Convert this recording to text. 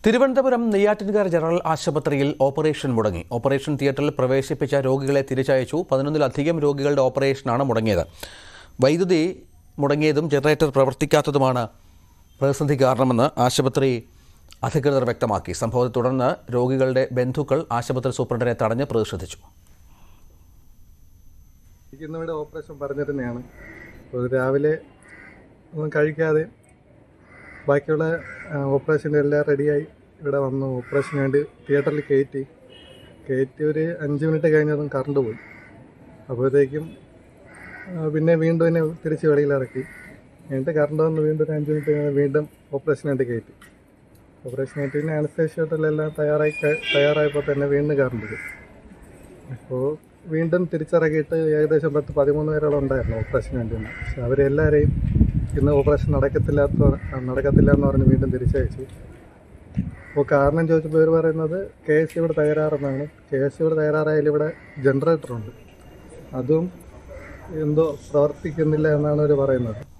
Thiruvananthapuram Neyyattinkara general ആശുപത്രിയിൽ operation മുടങ്ങി operation തിയേറ്ററിൽ പ്രവേശിപ്പിച്ച രോഗികളെ തിരിച്ചയച്ചു പതിനൊന്നിലധികം രോഗികളുടെ ഓപ്പറേഷനാണ് മുടങ്ങിയത് വൈദ്യുതി മുടങ്ങിയതും ജനറേറ്റർ പ്രവർത്തിക്കാത്തതുമാണ് പ്രതിസന്ധി കാരണമെന്ന് ആശുപത്രി അധികൃതർ വ്യക്തമാക്കി സംഭവത്തെ തുടർന്ന് രോഗികളുടെ ബന്ധുക്കൾ ആശുപത്രി സൂപ്രണ്ടിനെ തടഞ്ഞ് പ്രതിഷേധിച്ചു എനിക്ക് ഇന്നിവിടെ ഓപ്പറേഷൻ പറഞ്ഞിരുന്നതാണ് അപ്പോൾ രാവിലെ ഒന്നും കഴിക്കാതെ ബാക്കിയുള്ള ഓപ്പറേഷൻ്റെ എല്ലാം റെഡിയായി ഇവിടെ വന്നു ഓപ്പറേഷന് വേണ്ടി തിയേറ്ററിൽ കയറ്റി കയറ്റി ഒരു അഞ്ച് മിനിറ്റ് കഴിഞ്ഞതും കറണ്ട് പോയി അപ്പോഴത്തേക്കും ആ, പിന്നെ വീണ്ടും എന്നെ തിരിച്ച് വെളിയിൽ ഇറക്കി എന്നിട്ട് കറണ്ട് വന്ന് വീണ്ടും ഒരു അഞ്ച് മിനിറ്റ് കഴിഞ്ഞ് വീണ്ടും ഓപ്പറേഷന് വേണ്ടി കയറ്റി ഓപ്പറേഷൻ ആയിട്ട് പിന്നെ അനസ്തേഷ്യോട്ടെല്ലാം തയ്യാറായി ക- തയ്യാറായപ്പോൾ തന്നെ വീണ്ടും കറണ്ട് പോയി അപ്പോൾ വീണ്ടും തിരിച്ചിറക്കിയിട്ട് ഏകദേശം പത്ത് പതിമൂന്ന് പേരോളം ഉണ്ടായിരുന്നു ഓപ്പറേഷന് വേണ്ടി വന്ന്. പക്ഷെ അവരെല്ലാവരെയും ഇന്ന് ഓപ്പറേഷൻ നടക്കത്തില്ലാത്ത നടക്കത്തില്ല എന്ന് പറഞ്ഞ് വീണ്ടും തിരിച്ചയച്ചു അപ്പോൾ കാരണം ചോദിച്ചപ്പോൾ ഇവർ പറയുന്നത് കെ എസ് ഇവിടെ തകരാറെന്നാണ് കെ എസ് ഇവിടെ തകരാറായാലും ഇവിടെ ജനറേറ്ററുണ്ട് അതും എന്തോ പ്രവർത്തിക്കുന്നില്ല എന്നാണ് അവർ പറയുന്നത്